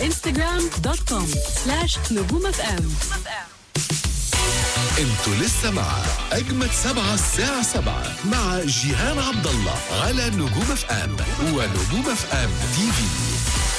انستغرام دوت كوم سلاش نجوم اف ام انتوا لسه مع اجمد سبعة الساعة سبعة مع جيهان عبد الله على نجوم اف ام ونجوم اف ام تي في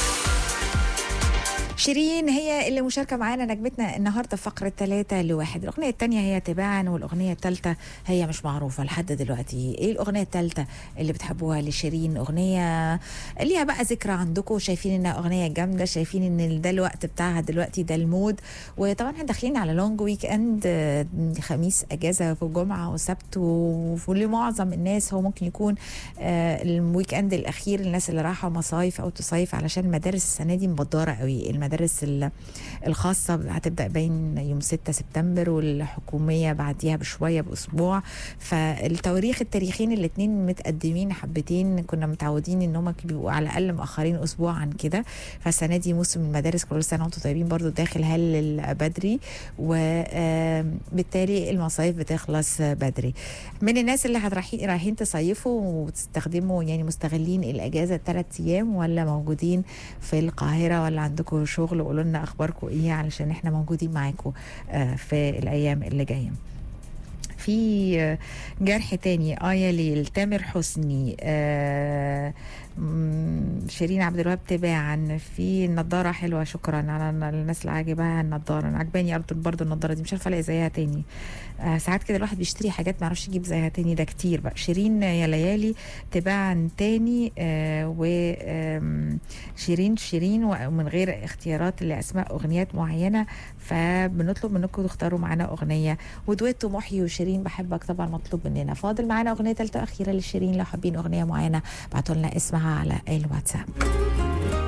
شيرين هي اللي مشاركة معانا نجمتنا النهاردة في فقرة ثلاثة لواحد الأغنية التانية هي تباعا والأغنية الثالثة هي مش معروفة لحد دلوقتي إيه الأغنية الثالثة اللي بتحبوها لشيرين أغنية ليها بقى ذكرى عندكم شايفين إنها أغنية جامدة شايفين إن ده الوقت بتاعها دلوقتي ده المود وطبعا احنا داخلين على لونج ويك اند آه، خميس اجازه وجمعه وسبت و- ولمعظم الناس هو ممكن يكون آه، الويك اند الاخير الناس اللي راحوا مصايف او تصيف علشان المدارس السنه دي مبدره قوي المدارس ال- الخاصه هتبدا باين يوم 6 سبتمبر والحكوميه بعديها بشويه باسبوع فالتواريخ التاريخين الاثنين متقدمين حبتين كنا متعودين ان هم بيبقوا على الاقل مأخرين اسبوع عن كده فالسنه دي موسم المدارس كل سنه وانتم طيبين برضو داخل هل بدري وبالتالي المصايف بتخلص بدري من الناس اللي هترايحين رايحين تصيفوا وتستخدموا يعني مستغلين الاجازه ثلاث ايام ولا موجودين في القاهره ولا عندكم شغل قولوا لنا اخباركم ايه علشان احنا موجودين معاكم آه، في الايام اللي جايه في آه، جرح تاني آية ليل تامر حسني آه، مم، شيرين عبد الوهاب تباعا في النضاره حلوه شكرا على الناس اللي عاجبها النضاره انا عجباني برضه برضه النضاره دي مش عارفه الاقي زيها تاني آه ساعات كده الواحد بيشتري حاجات ما يعرفش يجيب زيها تاني ده كتير بقى شيرين يا ليالي تباعا تاني آه و آم، شيرين شيرين ومن غير اختيارات لاسماء اغنيات معينه فبنطلب منكم تختاروا معانا اغنيه ودويتو محيي وشيرين بحبك طبعا مطلوب مننا فاضل معانا اغنيه ثالثه اخيره لشيرين لو حابين اغنيه معينه ابعتوا لنا اسمها على الواتساب